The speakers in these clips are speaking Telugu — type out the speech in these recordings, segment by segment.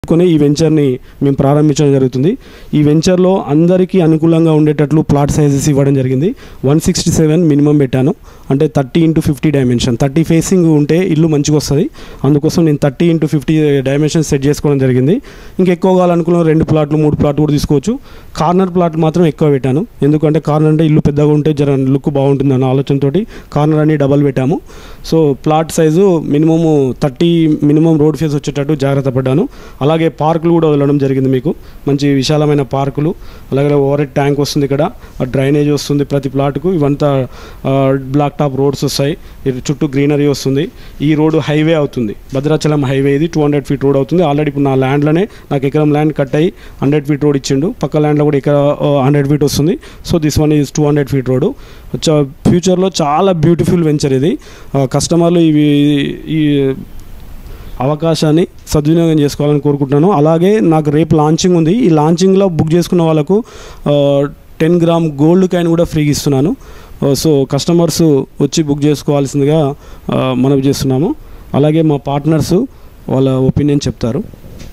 కొని ఈ వెంచర్ని మేము ప్రారంభించడం జరుగుతుంది ఈ వెంచర్లో అందరికీ అనుకూలంగా ఉండేటట్లు ప్లాట్ సైజెస్ ఇవ్వడం జరిగింది వన్ సిక్స్టీ సెవెన్ మినిమం పెట్టాను అంటే thirty into fifty dimension thirty facing ఉంటే ఇల్లు మంచిగా వస్తుంది అందుకోసం నేను thirty into fifty dimension set చేసుకోవడం జరిగింది ఇంకెక్కువ కావాలనుకున్న రెండు ప్లాట్లు మూడు ప్లాట్లు కూడా తీసుకోవచ్చు కార్నర్ ప్లాట్ మాత్రం ఎక్కువ పెట్టాను ఎందుకంటే కార్నర్ అంటే ఇల్లు పెద్దగా ఉంటే జర లుక్ బాగుంటుంది అన్న ఆలోచనతోటి కార్నర్ అన్ని డబల్ పెట్టాము so plot size minimum thirty minimum road face వచ్చేటట్టు జాగ్రత్త పడ్డాను అలాగే పార్కులు కూడా వదలడం జరిగింది మీకు మంచి విశాలమైన పార్కులు అలాగే ఓవర్ హెడ్ ట్యాంక్ వస్తుంది ఇక్కడ డ్రైనేజ్ వస్తుంది ప్రతి ప్లాట్కు ఇవంతా ఆ, బ్లాక్ టాప్ రోడ్స్ వస్తాయి ఇది చుట్టూ గ్రీనరీ వస్తుంది ఈ రోడ్డు హైవే అవుతుంది భద్రాచలం హైవే ఇది టూ హండ్రెడ్ ఫీట్ రోడ్ అవుతుంది ఆల్రెడీ ఇప్పుడు నా ల్యాండ్లోనే నాకు ఎకరం ల్యాండ్ కట్ అయ్యి హండ్రెడ్ ఫీట్ రోడ్ ఇచ్చిండు పక్క ల్యాండ్లో కూడా ఇక్కడ హండ్రెడ్ ఫీట్ వస్తుంది so this one is two hundred feet road ఫ్యూచర్లో చాలా బ్యూటిఫుల్ వెంచర్ ఇది ఆ, కస్టమర్లు ఇవి ఈ అవకాశాన్ని సద్వినియోగం చేసుకోవాలని కోరుకుంటున్నాను అలాగే నాకు రేపు లాంచింగ్ ఉంది ఈ లాంచింగ్లో బుక్ చేసుకున్న వాళ్ళకు టెన్ గ్రామ్ గోల్డ్ కాయిన్ కూడా ఫ్రీగా ఇస్తున్నాను ఆ, సో కస్టమర్స్ వచ్చి బుక్ చేసుకోవాల్సిందిగా ఆ, మనవి చేస్తున్నాము అలాగే మా పార్ట్నర్స్ వాళ్ళ ఒపీనియన్ చెప్తారు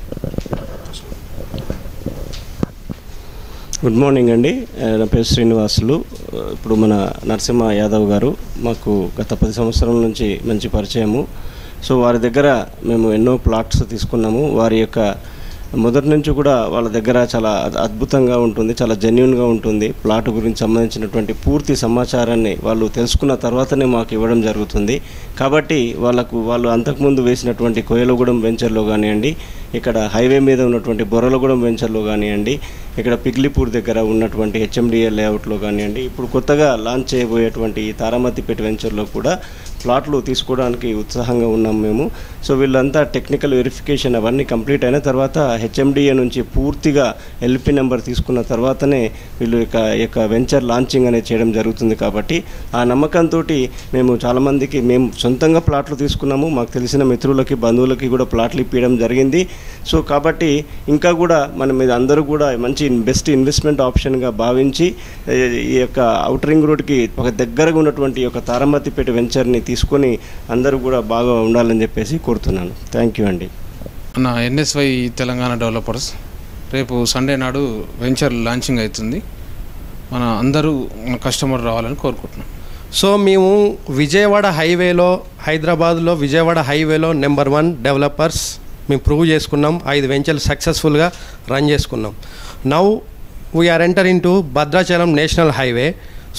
గుడ్ మార్నింగ్ అండి ఆ, నా పేరు శ్రీనివాసులు ఆ, ఇప్పుడు మన నరసింహ యాదవ్ గారు మాకు గత పది సంవత్సరాల నుంచి మంచి పరిచయము సో వారి దగ్గర మేము ఎన్నో ప్లాట్స్ తీసుకున్నాము వారి యొక్క మొదటి నుంచి కూడా వాళ్ళ దగ్గర చాలా అద్- అద్భుతంగా ఉంటుంది చాలా జెన్యున్గా ఉంటుంది ప్లాట్ గురించి సంబంధించినటువంటి పూర్తి సమాచారాన్ని వాళ్ళు తెలుసుకున్న తర్వాతనే మాకు ఇవ్వడం జరుగుతుంది కాబట్టి వాళ్ళకు వాళ్ళు అంతకుముందు వేసినటువంటి కోయలగూడెం వెంచర్లో కానివ్వండి ఇక్కడ హైవే మీద ఉన్నటువంటి బొర్రలగూడెం వెంచర్లో కానివ్వండి ఇక్కడ పిగ్లిపూర్ దగ్గర ఉన్నటువంటి హెచ్ఎండిఏ లేఅవుట్లో కానివ్వండి ఇప్పుడు కొత్తగా లాంచ్ చేయబోయేటువంటి ఈ తారామతిపేట వెంచర్లో కూడా ప్లాట్లు తీసుకోవడానికి ఉత్సాహంగా ఉన్నాం మేము సో వీళ్ళంతా టెక్నికల్ వెరిఫికేషన్ అవన్నీ కంప్లీట్ అయిన తర్వాత హెచ్ఎండిఏ నుంచి పూర్తిగా ఎల్పి నెంబర్ తీసుకున్న తర్వాతనే వీళ్ళు ఇక ఈ యొక్క వెంచర్ లాంచింగ్ అనేది చేయడం జరుగుతుంది కాబట్టి ఆ నమ్మకంతో మేము చాలామందికి మేము సొంతంగా ప్లాట్లు తీసుకున్నాము మాకు తెలిసిన మిత్రులకి బంధువులకి కూడా ప్లాట్లు ఇప్పించడం జరిగింది సో కాబట్టి ఇంకా కూడా మన మీద అందరూ కూడా మంచి బెస్ట్ ఇన్వెస్ట్మెంట్ ఆప్షన్గా భావించి ఈ- ఈ యొక్క అవుటర్ రింగ్ రోడ్కి ఒక దగ్గరగా ఉన్నటువంటి ఈ యొక్క తారమతిపేట వెంచర్ని తీసుకొని అందరూ కూడా బాగా ఉండాలని చెప్పేసి కోరుతున్నాను థ్యాంక్ యూ అండి నా ఎన్ఎస్వై తెలంగాణ డెవలపర్స్ రేపు సండే నాడు వెంచర్ లాంచింగ్ అవుతుంది మన అందరూ మన కస్టమర్ రావాలని కోరుకుంటున్నాం సో మేము విజయవాడ హైవేలో హైదరాబాద్లో విజయవాడ హైవేలో నెంబర్ వన్ డెవలపర్స్ మేము ప్రూవ్ చేసుకున్నాం ఐదు వెంచర్లు సక్సెస్ఫుల్గా రన్ చేసుకున్నాం now we are enter in to Bhadrachalam national highway